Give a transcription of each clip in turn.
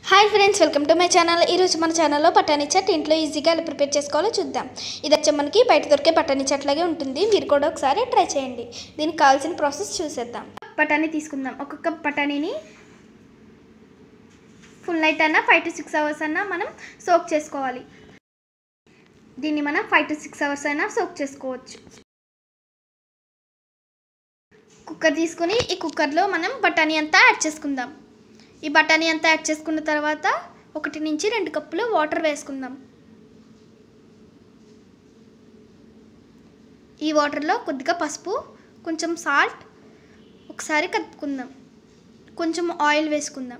hi friends welcome to my channel ఈరోజు మన ఛానల్లో బఠానీ చాట్ ఇంట్లో ఈజీగా ఎలా ప్రిపేర్ చేసుకోవాలో చూద్దాం ఇది వచ్చే మనకి బయట దొరికే బఠానీ చాట్ లాగే ఉంటుంది మీరు కూడా ఒకసారి ట్రై చేయండి దీనికి కావాల్సిన ప్రాసెస్ చూసేద్దాం బఠానీ తీసుకుందాం ఒక కప్ బఠానీని ఫుల్ నైట్ అన్నా ఫైవ్ టు సిక్స్ అవర్స్ అన్నా మనం సోక్ చేసుకోవాలి దీన్ని మనం ఫైవ్ టు సిక్స్ అవర్స్ అయినా సోక్ చేసుకోవచ్చు కుక్కర్ తీసుకుని ఈ కుక్కర్లో మనం బఠానీ అంతా యాడ్ చేసుకుందాం ఈ బఠానీ అంతా యాడ్ చేసుకున్న తర్వాత ఒకటి నుంచి రెండు కప్పులు వాటర్ వేసుకుందాం ఈ వాటర్లో కొద్దిగా పసుపు కొంచెం సాల్ట్ ఒకసారి కలుపుకుందాం కొంచెం ఆయిల్ వేసుకుందాం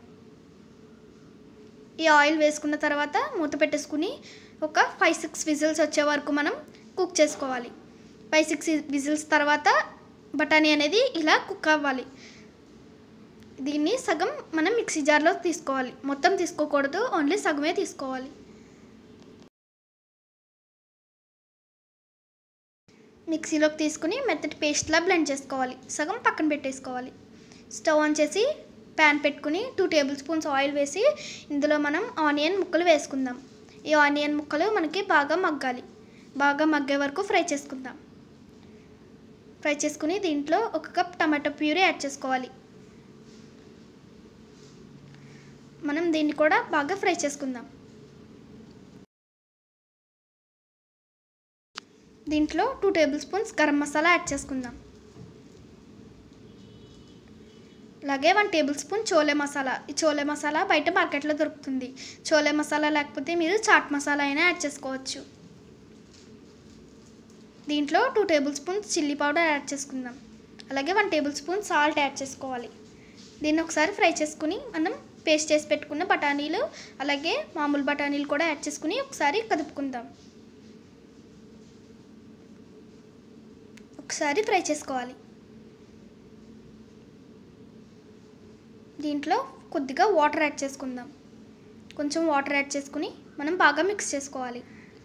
ఈ ఆయిల్ వేసుకున్న తర్వాత మూత పెట్టేసుకుని ఒక ఫైవ్ సిక్స్ విజిల్స్ వచ్చే వరకు మనం కుక్ చేసుకోవాలి ఫైవ్ సిక్స్ విజిల్స్ తర్వాత బఠానీ అనేది ఇలా కుక్ అవ్వాలి దీన్ని సగం మనం మిక్సీ జార్లో తీసుకోవాలి మొత్తం తీసుకోకూడదు ఓన్లీ సగమే తీసుకోవాలి మిక్సీలోకి తీసుకుని మెత్తటి పేస్ట్లా బ్లెండ్ చేసుకోవాలి సగం పక్కన పెట్టేసుకోవాలి స్టవ్ ఆన్ చేసి ప్యాన్ పెట్టుకుని టూ టేబుల్ స్పూన్స్ ఆయిల్ వేసి ఇందులో మనం ఆనియన్ ముక్కలు వేసుకుందాం ఈ ఆనియన్ ముక్కలు మనకి బాగా మగ్గాలి బాగా మగ్గే వరకు ఫ్రై చేసుకుందాం ఫ్రై చేసుకుని దీంట్లో ఒక కప్ టమాటో ప్యూరీ యాడ్ చేసుకోవాలి మనం దీన్ని కూడా బాగా ఫ్రై చేసుకుందాం దీంట్లో two tablespoons garam masala add చేసుకుందాం అలాగే one tablespoon chole masala ఈ చోలే మసాలా బయట మార్కెట్లో దొరుకుతుంది చోలే మసాలా లేకపోతే మీరు చాట్ మసాలా అయినా యాడ్ చేసుకోవచ్చు దీంట్లో two tablespoons chilli powder add చేసుకుందాం అలాగే one tablespoon salt add చేసుకోవాలి దీన్ని ఒకసారి ఫ్రై చేసుకుని మనం పేస్ట్ చేసి పెట్టుకున్న బఠానీలు అలాగే మామూలు బఠానీలు కూడా యాడ్ చేసుకుని ఒకసారి కదుపుకుందాం ఒకసారి ఫ్రై చేసుకోవాలి దీంట్లో కొద్దిగా వాటర్ యాడ్ చేసుకుందాం కొంచెం వాటర్ యాడ్ చేసుకుని మనం బాగా మిక్స్ చేసుకోవాలి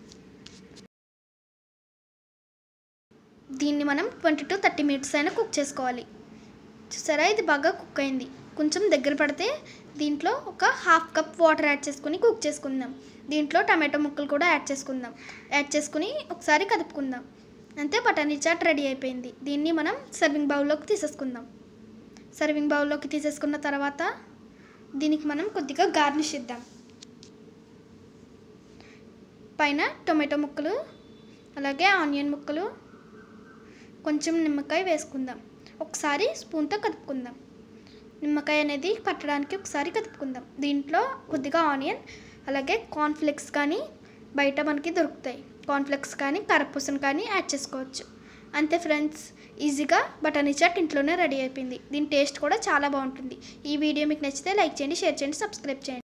దీన్ని మనం ట్వంటీ టు థర్టీ మినిట్స్ అయినా కుక్ చేసుకోవాలి చూసారా ఇది బాగా కుక్ అయింది కొంచెం దగ్గర పడితే దీంట్లో ఒక హాఫ్ కప్ వాటర్ యాడ్ చేసుకుని కుక్ చేసుకుందాం దీంట్లో టమాటో ముక్కలు కూడా యాడ్ చేసుకుందాం యాడ్ చేసుకుని ఒకసారి కదుపుకుందాం అంతే బఠానీ చాట్ రెడీ అయిపోయింది దీన్ని మనం సర్వింగ్ బౌల్లోకి తీసేసుకుందాం సర్వింగ్ బౌల్లోకి తీసేసుకున్న తర్వాత దీనికి మనం కొద్దిగా గార్నిష్ ఇద్దాం పైన టొమాటో ముక్కలు అలాగే ఆనియన్ ముక్కలు కొంచెం నిమ్మకాయ వేసుకుందాం ఒకసారి స్పూన్తో కదుపుకుందాం నిమ్మకాయ అనేది పట్టడానికి ఒకసారి కదుపుకుందాం దీంట్లో కొద్దిగా ఆనియన్ అలాగే కార్న్ఫ్లెక్స్ కానీ బయట మనకి దొరుకుతాయి కార్న్ఫ్లెక్స్ కానీ కరపూసను కానీ యాడ్ చేసుకోవచ్చు అంతే ఫ్రెండ్స్ ఈజీగా బఠానీ చాట్ ఇంట్లోనే రెడీ అయిపోయింది దీని టేస్ట్ కూడా చాలా బాగుంటుంది ఈ వీడియో మీకు నచ్చితే లైక్ చేయండి షేర్ చేయండి సబ్స్క్రైబ్ చేయండి